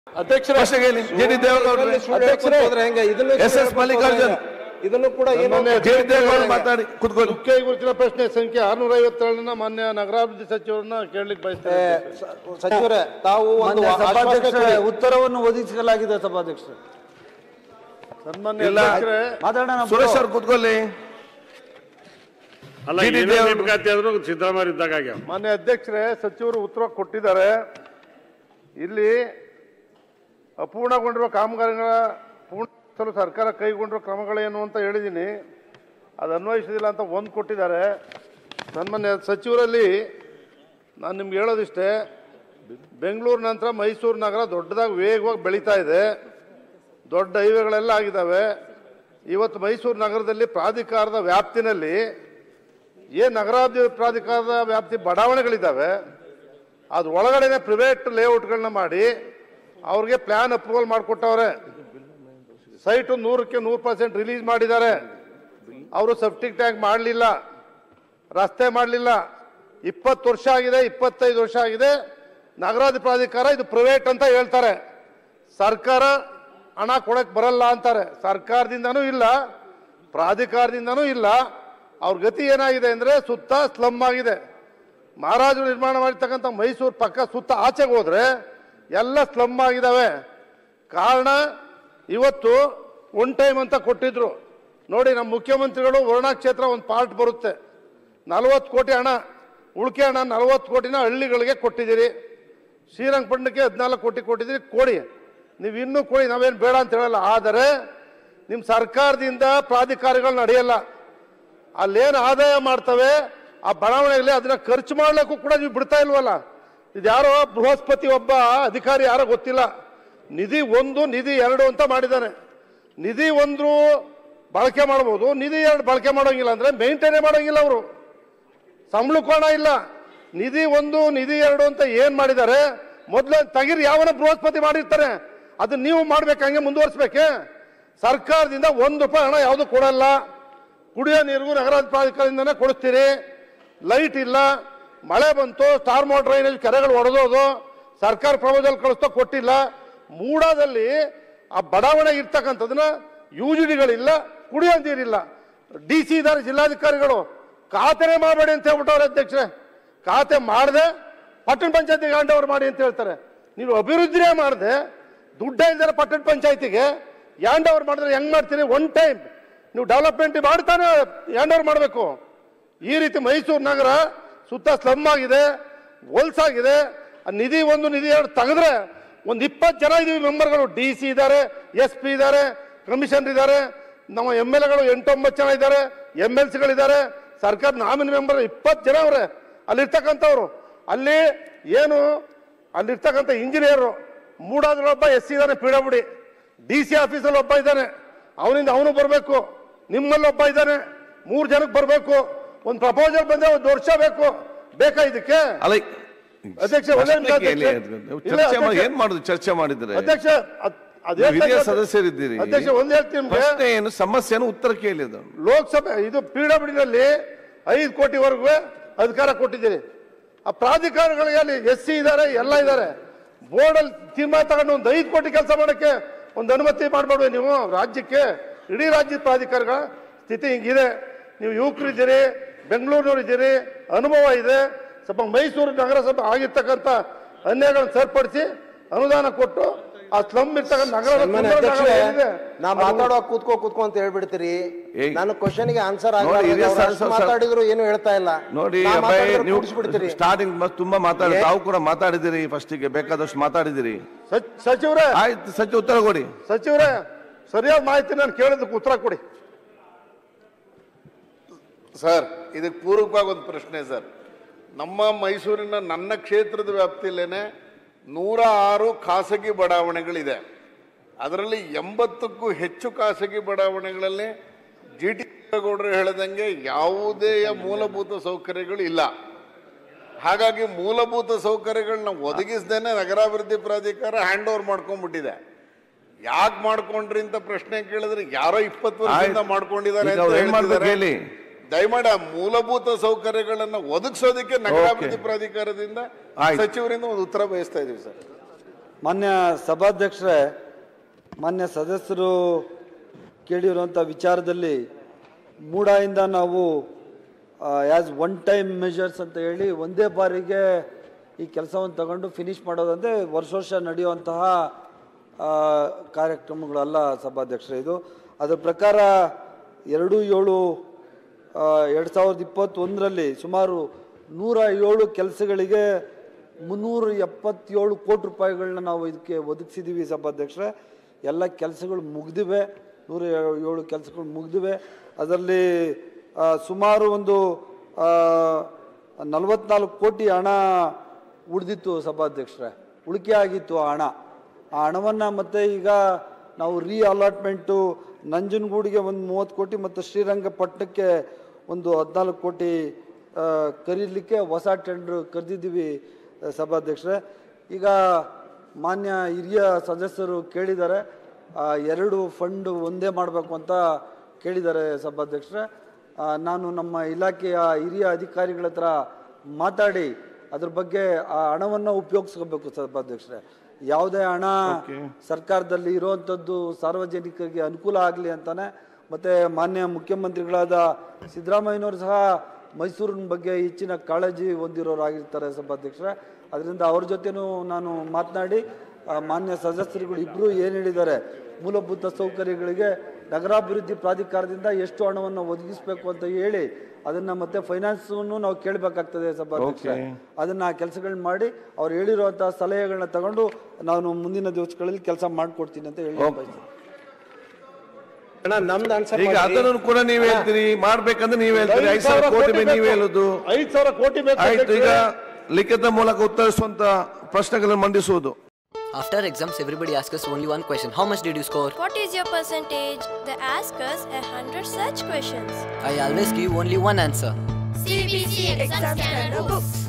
ಅಧ್ಯಕ್ಷರೇ ಪ್ರಶ್ನೆಗೆ ಹೇಳಿ. ಜೆ ಡಿ ದೇವೇಗೌಡರೇ. ಅಧ್ಯಕ್ಷರೇ ಎಸ್ ಎಸ್ ಮಲ್ಲಿಕಾರ್ಜುನ್ ಇದನ್ನು ಕೂಡ ಏನು ಜೆ ಡಿ ದೇವೇಗೌಡ ಮಾತಾಡಿ ಕುತ್ಕೊಳ್ಳಿ ಮುಖ್ಯ ಗುರುತಿನ ಪ್ರಶ್ನೆ ಸಂಖ್ಯೆ ಆರ್ನೂರ ಐವತ್ತೇಳನ ಮಾನ್ಯ ನಗರಾಭಿವೃದ್ಧಿ ಸಚಿವರನ್ನ ಕೇಳಲಿಕ್ಕೆ ಬಯಸ್ತೇನೆ ಸಚಿವರೇ ತಾವು ಒಂದು ಮಾನ್ಯ ಆಶ್ವಾಸನೆ ಸಭಾಧ್ಯಕ್ಷರೇ ಕೊಡಿ. ಉತ್ತರವನ್ನು ಒದಗಿಸಲಾಗಿದೆ ಸಭಾಧ್ಯಕ್ಷರೇ ಸನ್ಮಾನ್ಯ ಇಲ್ಲ. ಅಧ್ಯಕ್ಷರೇ ಮಾತಾಡೋಣ ಸುರೇಶ್ ಅವ್ರು ಕುತ್ಕೊಳ್ಳಿ ಅಲ್ಲ ಜಿ ಡಿ ಏನೇ ದೇವ್ರು- ನೇಮಕಾತಿ ಆದ್ರೂ ಸಿದ್ದರಾಮಯ್ಯ ಇದ್ದಾಗ ಆಗ್ಯಾವ ಮಾನ್ಯ ಅಧ್ಯಕ್ಷರೇ ಸಚಿವರು ಉತ್ತರ ಕೊಟ್ಟಿದ್ದಾರೆ ಇಲ್ಲಿ ಅಪೂರ್ಣಗೊಂಡಿರುವ ಕಾಮಗಾರಿಗಳ ಪೂರ್ಣಗೊಳಿಸಲು ಸರ್ಕಾರ ಕೈಗೊಂಡಿರುವ ಕ್ರಮಗಳೇನು ಅಂತ ಹೇಳಿದ್ದೀನಿ ಅದು ಅನ್ವಯಿಸೋದಿಲ್ಲ ಅಂತ ಒಂದು ಕೊಟ್ಟಿದ್ದಾರೆ ಸನ್ಮಾನ್ಯ ಸಚಿವರಲ್ಲಿ ನಾನು ನಿಮ್ಗೆ ಹೇಳೋದಿಷ್ಟೇ ಬೆಂಗಳೂರು ನಂತರ ಮೈಸೂರು ನಗರ ದೊಡ್ಡದಾಗಿ ವೇಗವಾಗಿ ಬೆಳೀತಾ ಇದೆ ದೊಡ್ಡ ಹೈವೇಗಳೆಲ್ಲ ಆಗಿದ್ದಾವೆ ಇವತ್ತು ಮೈಸೂರು ನಗರದಲ್ಲಿ ಪ್ರಾಧಿಕಾರದ ವ್ಯಾಪ್ತಿನಲ್ಲಿ ಏನು ನಗರಾಭಿವೃದ್ಧಿ ಪ್ರಾಧಿಕಾರದ ವ್ಯಾಪ್ತಿ ಬಡಾವಣೆಗಳಿದ್ದಾವೆ ಅದ್ರ ಒಳಗಡೆನೆ ಪ್ರೈವೇಟ್ ಲೇಔಟ್ಗಳನ್ನ ಮಾಡಿ ಅವ್ರಿಗೆ ಪ್ಲಾನ್ ಅಪ್ರೂವಲ್ ಮಾಡಿಕೊಟ್ಟವ್ರೆ ಸೈಟು ನೂರಕ್ಕೆ ನೂರು ಪರ್ಸೆಂಟ್ ರಿಲೀಸ್ ಮಾಡಿದ್ದಾರೆ ಅವರು ಸೆಪ್ಟಿಕ್ ಟ್ಯಾಂಕ್ ಮಾಡಲಿಲ್ಲ ರಸ್ತೆ ಮಾಡಲಿಲ್ಲ ಇಪ್ಪತ್ತು ವರ್ಷ ಆಗಿದೆ ಇಪ್ಪತ್ತೈದು ವರ್ಷ ಆಗಿದೆ ನಗರಾಧಿ ಪ್ರಾಧಿಕಾರ ಇದು ಪ್ರೈವೇಟ್ ಅಂತ ಹೇಳ್ತಾರೆ ಸರ್ಕಾರ ಹಣ ಕೊಡಕ್ಕೆ ಬರಲ್ಲ ಅಂತಾರೆ ಸರ್ಕಾರದಿಂದನೂ ಇಲ್ಲ ಪ್ರಾಧಿಕಾರದಿಂದನೂ ಇಲ್ಲ ಅವ್ರ ಗತಿ ಏನಾಗಿದೆ ಅಂದರೆ ಸುತ್ತ ಸ್ಲಮ್ ಆಗಿದೆ ಮಹಾರಾಜರು ನಿರ್ಮಾಣ ಮಾಡಿರ್ತಕ್ಕಂಥ ಮೈಸೂರು ಪಕ್ಕ ಸುತ್ತ ಆಚೆಗೆ ಹೋದ್ರೆ ಎಲ್ಲ ಸ್ಲಮ್ ಆಗಿದ್ದಾವೆ ಕಾರಣ ಇವತ್ತು ಒನ್ ಟೈಮ್ ಅಂತ ಕೊಟ್ಟಿದ್ರು ನೋಡಿ ನಮ್ಮ ಮುಖ್ಯಮಂತ್ರಿಗಳು ವರುಣಾ ಕ್ಷೇತ್ರ ಒಂದು ಪಾರ್ಟ್ ಬರುತ್ತೆ ನಲವತ್ತು ಕೋಟಿ ಹಣ ಉಳಿಕೆ ಹಣ ನಲವತ್ತು ಕೋಟಿನ ಹಳ್ಳಿಗಳಿಗೆ ಕೊಟ್ಟಿದ್ದೀರಿ ಶ್ರೀರಂಗಪಟ್ಟಣಕ್ಕೆ ಹದಿನಾಲ್ಕು ಕೋಟಿ ಕೊಟ್ಟಿದ್ದೀರಿ ಕೊಡಿ ನೀವು ಇನ್ನೂ ಕೊಡಿ ನಾವೇನು ಬೇಡ ಅಂತ ಹೇಳಲ್ಲ ಆದರೆ ನಿಮ್ಮ ಸರ್ಕಾರದಿಂದ ಪ್ರಾಧಿಕಾರಗಳು ನಡೆಯಲ್ಲ ಅಲ್ಲೇನು ಆದಾಯ ಮಾಡ್ತವೆ ಆ ಬಡಾವಣೆಯಲ್ಲಿ ಅದನ್ನ ಖರ್ಚು ಮಾಡ್ಲಿಕ್ಕೂ ಕೂಡ ನೀವು ಬಿಡ್ತಾ ಇಲ್ವಲ್ಲ ಇದು ಯಾರೋ ಬೃಹಸ್ಪತಿ ಒಬ್ಬ ಅಧಿಕಾರಿ ಯಾರೋ ಗೊತ್ತಿಲ್ಲ ನಿಧಿ ಒಂದು ನಿಧಿ ಎರಡು ಅಂತ ಮಾಡಿದ್ದಾನೆ ನಿಧಿ ಒಂದು ಬಳಕೆ ಮಾಡ್ಬೋದು ನಿಧಿ ಎರಡು ಬಳಕೆ ಮಾಡೋಂಗಿಲ್ಲ ಅಂದ್ರೆ ಮೇಂಟೈನೇ ಮಾಡೋಂಗಿಲ್ಲ ಅವರು ಸಂಬಳಕ್ಕೂ ಹಣ ಇಲ್ಲ ನಿಧಿ ಒಂದು ನಿಧಿ ಎರಡು ಅಂತ ಏನ್ ಮಾಡಿದ್ದಾರೆ ಮೊದಲು ತಗಿರಿ ಯಾವನ ಬೃಹಸ್ಪತಿ ಮಾಡಿರ್ತಾರೆ ಅದನ್ನ ನೀವು ಮಾಡ್ಬೇಕು ಹಂಗೆ ಮುಂದುವರಿಸ್ಬೇಕೆ ಸರ್ಕಾರದಿಂದ ಒಂದು ರೂಪಾಯಿ ಹಣ ಯಾವುದು ಕೊಡಲ್ಲ ಕುಡಿಯೋ ನೀರಿಗೂ ನಗರ ಪ್ರಾಧಿಕಾರದಿಂದನೇ ಕೊಡಿಸ್ತೀರಿ ಲೈಟ್ ಇಲ್ಲ ಮಳೆ ಬಂತು ಸ್ಟಾರ್ ಮೋಟರ್ ಡ್ರೈನೇಜ್ ಕೆರೆಗಳು ಒಡೆದೋದು ಸರ್ಕಾರ ಪ್ರಪೋಸಲ್ ಕಳಿಸ್ತೋ ಕೊಟ್ಟಿಲ್ಲ ಮೂಡಾದಲ್ಲಿ ಆ ಬಡಾವಣೆ ಇರ್ತಕ್ಕಂಥದನ್ನ ಯು ಜಿ ಡಿಗಳಿಲ್ಲ ಕುಡಿಯೋ ನೀರಿಲ್ಲ ಡಿ ಸಿ ಇದ್ದಾರೆ ಜಿಲ್ಲಾಧಿಕಾರಿಗಳು ಖಾತೆನೇ ಮಾಡಬೇಡಿ ಅಂತ ಹೇಳ್ಬಿಟ್ಟವ್ರೆ ಅಧ್ಯಕ್ಷರೇ ಖಾತೆ ಮಾಡದೆ ಪಟ್ಟಣ ಪಂಚಾಯತಿಗೆ ಹ್ಯಾಂಡ್ ಓವರ್ ಮಾಡಿ ಅಂತ ಹೇಳ್ತಾರೆ ನೀವು ಅಭಿವೃದ್ಧಿನೇ ಮಾಡದೆ ದುಡ್ಡೇ ಇಲ್ದಾರೆ ಪಟ್ಟಣ ಪಂಚಾಯತಿಗೆ ಹ್ಯಾಂಡ್ ಓವರ್ ಮಾಡಿದ್ರೆ ಹೆಂಗ್ ಮಾಡ್ತೀರಿ ಒನ್ ಟೈಮ್ ನೀವು ಡೆವಲಪ್ಮೆಂಟ್ ಮಾಡ್ತಾನೆ ಹ್ಯಾಂಡ್ ಓವರ್ ಮಾಡಬೇಕು ಈ ರೀತಿ ಮೈಸೂರು ನಗರ ಸುತ್ತ ಸ್ಲಮ್ ಆಗಿದೆ ಹೊಲ್ಸಾಗಿದೆ ಆ ನಿಧಿ ಒಂದು ನಿಧಿ ಎರಡು ತೆಗೆದ್ರೆ ಒಂದು ಇಪ್ಪತ್ತು ಜನ ಇದೀವಿ ಮೆಂಬರ್ಗಳು ಡಿ ಸಿ ಇದ್ದಾರೆ ಎಸ್ ಪಿ ಇದ್ದಾರೆ ಕಮಿಷನರ್ ಇದ್ದಾರೆ ನಮ್ಮ ಎಮ್ ಎಲ್ ಎಗಳು ಎಂಟೊಂಬತ್ತು ಜನ ಇದ್ದಾರೆ ಎಮ್ ಎಲ್ ಸಿಗಳಿದ್ದಾರೆ ಸರ್ಕಾರ ನಾಮಿನಿ ಮೆಂಬರ್ ಇಪ್ಪತ್ತು ಜನ ಅವರೇ ಅಲ್ಲಿರ್ತಕ್ಕಂಥವ್ರು ಅಲ್ಲಿ ಏನು ಅಲ್ಲಿರ್ತಕ್ಕಂಥ ಇಂಜಿನಿಯರು ಮೂಡಾದ್ರೊಬ್ಬ ಎಸ್ ಸಿ ಇದ್ದಾನೆ ಪಿ ಡಬ್ಲ್ಯೂ ಡಿ ಸಿ ಆಫೀಸಲ್ಲಿ ಒಬ್ಬ ಇದ್ದಾನೆ ಅವನಿಂದ ಅವನು ಬರಬೇಕು ನಿಮ್ಮಲ್ಲಿ ಒಬ್ಬ ಇದ್ದಾನೆ ಮೂರು ಜನಕ್ಕೆ ಬರಬೇಕು ಒಂದು ಪ್ರಪೋಸಲ್ ಬಂದ್ರೆ ಒಂದು ವರ್ಷ ಬೇಕು ಬೇಕಾ ಇದಕ್ಕೆ ಅಲ್ಲ ಅಧ್ಯಕ್ಷ, ಒಂದೇ ನಿಮಿಷ ಪ್ರಶ್ನೆ ಕೇಳಿ. ಅಧ್ಯಕ್ಷ. ಇಲ್ಲ, ಚರ್ಚೆ ಮಾಡಿ ಅಧ್ಯಕ್ಷ. ಏನ್ ಮಾಡುದು ಚರ್ಚೆ ಮಾಡಿದ್ರೆ ಅಧ್ಯಕ್ಷ ಅದ್- ಅದ್ ನೀವು ಹೇಳ್ತಾ ಹಿರಿಯ ಇರೋದು- ಸದಸ್ಯರಿದ್ದೀರಿ ಅಧ್ಯಕ್ಷ ಒಂದ್ ಹೇಳ್ತೀನಿ ನಿಮ್ಗೆ. ಪ್ರಶ್ನೆ ಏನು ಸಮಸ್ಯೆನು ಉತ್ತರ ಕೇಳಿ ಅದು ಲೋಕಸಭೆ ಇದು ಪಿ ಡಬ್ಲ್ಯೂ ನಲ್ಲಿ ಐದು ಕೋಟಿವರೆಗೂ ಅಧಿಕಾರ ಕೊಟ್ಟಿದ್ದೀರಿ ಆ ಪ್ರಾಧಿಕಾರಗಳಿಗೆ ಅಲ್ಲಿ ಎಸ್ ಸಿ ಇದ್ದಾರೆ ಎಲ್ಲ ಇದ್ದಾರೆ ಬೋರ್ಡ್ ಅಲ್ಲಿ ತೀರ್ಮಾನ ತಗೊಂಡು ಒಂದು ಐದು ಕೋಟಿ ಕೆಲಸ ಮಾಡಕ್ಕೆ ಒಂದು ಅನುಮತಿ ಮಾಡ್ಬೇಡ್ವೆ ನೀವು ರಾಜ್ಯಕ್ಕೆ ಇಡೀ ರಾಜ್ಯದ ಪ್ರಾಧಿಕಾರಗಳ ಸ್ಥಿತಿ ಹಿಂಗಿದೆ ನೀವು ಯುವಕರಿದ್ದೀರಿ ಬೆಂಗಳೂರಿನವ್ರು ಇದ್ದೀರಿ ಅನುಭವ ಇದೆ ಸ್ವಲ್ಪ ಮೈಸೂರು ನಗರಸಭೆ ಆಗಿರ್ತಕ್ಕಂಥ ಅನ್ಯಾಯಗಳನ್ನು ಸರಿಪಡಿಸಿ ಅನುದಾನ ಕೊಟ್ಟು ಆ ಸ್ಲಮ್ ಇರ್ತಕ್ಕಂಥ ನಗರದ ಸನ್ಮಾನ್ಯ ಸುಂದರ ನಗರ ಅಧ್ಯಕ್ಷರೇ ಏನಿದೆ, ನಾ ಅದು- ಮಾತಾಡುವಾಗ ಕೂತ್ಕೋ ಕೂತ್ಕೋ ಅಂತ ಹೇಳ್ಬಿಡ್ತೀರಿ ಏಯ್. ನನ್ನ ಕ್ವಶನ್ಗೆ ಆನ್ಸರ್ ನೋಡಿ, ಹಿರಿಯ ಸದಸ್ಯ- ಮಾತಾಡಿದ್ರು ಏನು ಹೇಳ್ತಾ ಇಲ್ಲ ನೋಡಿ ನಾ ಅಬ್ಬಾಯಿ, ಮಾತಾಡಿದ್ರೆ ನೀವು ಕೂಡಿಸ್ಬಿಡ್ತೀರಿ ಸ್ಟಾರ್ಟಿಂಗ್ ತುಂಬಾ ಮಾತಾಡಿ ಏ- ತಾವು ಕೂಡ ಮಾತಾಡಿದಿರಿ ಫಸ್ಟಿಗೆ ಬೇಕಾದಷ್ಟು ಮಾತಾಡಿದಿರಿ ಸಚ್- ಸಚಿವರೇ ಆಯ್ತು ಸಚಿವ ಉತ್ತರ ಕೊಡಿ ಸಚಿವರೇ ಸರಿಯಾದ ಮಾಹಿತಿ ನಾನು ಕೇಳಿದ್ದಕ್ಕೆ ಉತ್ತರ ಕೊಡಿ ಸರ್ ಇದಕ್ಕೆ ಪೂರಕವಾಗಿ ಒಂದು ಪ್ರಶ್ನೆ ಸರ್ ನಮ್ಮ ಮೈಸೂರಿನ ನನ್ನ ಕ್ಷೇತ್ರದ ವ್ಯಾಪ್ತಿಯಲ್ಲೇನೆ ನೂರ ಆರು ಖಾಸಗಿ ಬಡಾವಣೆಗಳಿದೆ ಅದರಲ್ಲಿ ಎಂಬತ್ತಕ್ಕೂ ಹೆಚ್ಚು ಖಾಸಗಿ ಬಡಾವಣೆಗಳಲ್ಲಿ ಜಿ ಟಿ ದೇವೇಗೌಡರು ಹೇಳದಂಗೆ ಯಾವುದೇ ಮೂಲಭೂತ ಸೌಕರ್ಯಗಳು ಇಲ್ಲ ಹಾಗಾಗಿ ಮೂಲಭೂತ ಸೌಕರ್ಯಗಳನ್ನ ಒದಗಿಸ್ದೇನೆ ನಗರಾಭಿವೃದ್ಧಿ ಪ್ರಾಧಿಕಾರ ಹ್ಯಾಂಡ್ ಓವರ್ ಮಾಡ್ಕೊಂಡ್ಬಿಟ್ಟಿದೆ ಯಾಕೆ ಮಾಡ್ಕೊಂಡ್ರಿ ಅಂತ ಪ್ರಶ್ನೆ ಕೇಳಿದ್ರೆ ಯಾರೋ ಇಪ್ಪತ್ತು ವರ್ಷದಿಂದ ಆಯ್ತು. ಮಾಡ್ಕೊಂಡಿದ್ದಾರೆ ಈಗ ಅಂತ ಅವ್ರು ಏನ್ ಮಾಡ್ಬೇಕು ಹೇಳ್ತಿದ್ದಾರೆ. ಹೇಳಿ? ದಯಮಾಡಿ ಆ ಮೂಲಭೂತ ಸೌಕರ್ಯಗಳನ್ನ ಒದಗಿಸೋದಕ್ಕೆ ನಗರಾಭಿವೃದ್ಧಿ Okay. ಪ್ರಾಧಿಕಾರದಿಂದ ಆಯ್ತು. ಸಚಿವರಿಂದ ಒಂದು ಉತ್ತರ ಬಯಸ್ತಾ ಇದೀವಿ ಸರ್ ಮಾನ್ಯ ಸಭಾಧ್ಯಕ್ಷರೇ ಮಾನ್ಯ ಸದಸ್ಯರು ಕೇಳಿರುವಂಥ ವಿಚಾರದಲ್ಲಿ ಮೂಡಾಯಿಂದ ನಾವು ಆ್ಯಸ್ ಒನ್ ಟೈಮ್ ಮೆಷರ್ಸ್ ಅಂತ ಹೇಳಿ ಒಂದೇ ಬಾರಿಗೆ ಈ ಕೆಲಸವನ್ನು ತಗೊಂಡು ಫಿನಿಷ್ ಮಾಡೋದಂದರೆ ವರ್ಷ ವರ್ಷ ನಡೆಯುವಂತಹ ಆ, ಕಾರ್ಯಕ್ರಮಗಳಲ್ಲ ಸಭಾಧ್ಯಕ್ಷರೇ ಇದು ಅದರ ಪ್ರಕಾರ ಎರಡು ಏಳು ಎರಡು ಸಾವಿರದ ಇಪ್ಪತ್ತೊಂದರಲ್ಲಿ ಸುಮಾರು ನೂರ ಏಳು ಕೆಲಸಗಳಿಗೆ ಮುನ್ನೂರ ಎಪ್ಪತ್ತೇಳು ಕೋಟಿ ರೂಪಾಯಿಗಳನ್ನ ನಾವು ಇದಕ್ಕೆ ಒದಗಿಸಿದ್ದೀವಿ ಸಭಾಧ್ಯಕ್ಷರೇ ಎಲ್ಲ ಕೆಲಸಗಳು ಮುಗಿದಿವೆ ನೂರ ಏಳು- ಏಳು ಕೆಲಸಗಳು ಮುಗಿದಿವೆ ಅದರಲ್ಲಿ ಆ, ಸುಮಾರು ಒಂದು ನಲವತ್ನಾಲ್ಕು ಕೋಟಿ ಹಣ ಉಳಿದಿತ್ತು ಸಭಾಧ್ಯಕ್ಷರೇ ಉಳಿಕೆ ಆಗಿತ್ತು ಆ ಹಣ ಆ ಹಣವನ್ನು ಮತ್ತೆ ಈಗ ನಾವು ರೀ ಅಲಾಟ್ಮೆಂಟು ನಂಜನಗೂಡಿಗೆ ಒಂದು ಮೂವತ್ತು ಕೋಟಿ ಮತ್ತು ಶ್ರೀರಂಗಪಟ್ಟಣಕ್ಕೆ ಒಂದು ಹದಿನಾಲ್ಕು ಕೋಟಿ ಆ, ಕರೀಲಿಕ್ಕೆ ಹೊಸ ಟೆಂಡ್ರ್ ಕರೆದಿದ್ದೀವಿ ಆ, ಸಭಾಧ್ಯಕ್ಷರೇ ಈಗ ಮಾನ್ಯ ಹಿರಿಯ ಸದಸ್ಯರು ಕೇಳಿದ್ದಾರೆ ಆ, ಎರಡು ಫಂಡ್ ಒಂದೇ ಮಾಡಬೇಕು ಅಂತ ಕೇಳಿದ್ದಾರೆ ಸಭಾಧ್ಯಕ್ಷರೇ ಆ, ನಾನು ನಮ್ಮ ಇಲಾಖೆಯ ಹಿರಿಯ ಅಧಿಕಾರಿಗಳ ಹತ್ರ ಮಾತಾಡಿ ಅದ್ರ ಬಗ್ಗೆ ಆ ಹಣವನ್ನು ಉಪಯೋಗಿಸ್ಕೋಬೇಕು ಸಭಾಧ್ಯಕ್ಷರೇ ಯಾವುದೇ ಹಣ ಸರ್ಕಾರದಲ್ಲಿ ಇರುವಂಥದ್ದು ಸಾರ್ವಜನಿಕರಿಗೆ ಅನುಕೂಲ ಆಗಲಿ ಅಂತಾನೆ ಮತ್ತು ಮಾನ್ಯ ಮುಖ್ಯಮಂತ್ರಿಗಳಾದ ಸಿದ್ದರಾಮಯ್ಯನವರು ಸಹ ಮೈಸೂರಿನ ಬಗ್ಗೆ ಹೆಚ್ಚಿನ ಕಾಳಜಿ ಹೊಂದಿರೋರಾಗಿರ್ತಾರೆ ಸಭಾಧ್ಯಕ್ಷರೇ ಅದರಿಂದ ಅವ್ರ ಜೊತೆನೂ ನಾನು ಮಾತನಾಡಿ ಆ, ಮಾನ್ಯ ಸದಸ್ಯರುಗಳು ಇಬ್ಬರು ಏನು ಹೇಳಿದ್ದಾರೆ ಮೂಲಭೂತ ಸೌಕರ್ಯಗಳಿಗೆ ನಗರಾಭಿವೃದ್ಧಿ ಪ್ರಾಧಿಕಾರದಿಂದ ಎಷ್ಟು ಹಣವನ್ನು ಒದಗಿಸಬೇಕು ಅಂತ ಹೇಳಿ ಅದನ್ನ ಮತ್ತೆ ಫೈನಾನ್ಸನ್ನು ನಾವು ಕೇಳಬೇಕಾಗ್ತದೆ ಸಭಾಧ್ಯಕ್ಷರೇ ಅದನ್ನ ಕೆಲಸಗಳನ್ನ ಮಾಡಿ ಅವ್ರು ಹೇಳಿರುವಂತಹ ಸಲಹೆಗಳನ್ನ ತಗೊಂಡು ನಾನು ಮುಂದಿನ ದಿವಸಗಳಲ್ಲಿ ಕೆಲಸ ಮಾಡ್ಕೊಡ್ತೀನಿ ಅಂತ ಹೇಳಿ ಬಯಸ್ತೀನಿ. ಅಣ್ಣ ನಮ್ದು ಆನ್ಸರ್ ಈಗ ಅದನ್ನು ಕೂಡ ನೀವ್ ಹೇಳ್ತೀರಿ ಮಾಡ್ಬೇಕಂದ್ರೆ ನೀವ್ ಹೇಳ್ತೀರಿ ಐದು ಸಾವಿರ ಕೋಟಿ ಮೇಲೆ ನೀವ್ ಹೇಳುದು ಐದು ಸಾವಿರ ಕೋಟಿ ಬೇಕು ಆಯ್ತು ಈಗ ಲಿಖಿತ ಮೂಲಕ ಉತ್ತರಿಸುವಂತ ಪ್ರಶ್ನೆಗಳನ್ನು ಮಂಡಿಸುವುದು After exams, everybody asks us only one question How much did you score? What is your percentage? They ask us a hundred such questions. I always give only one answer. CBC exam scanner books.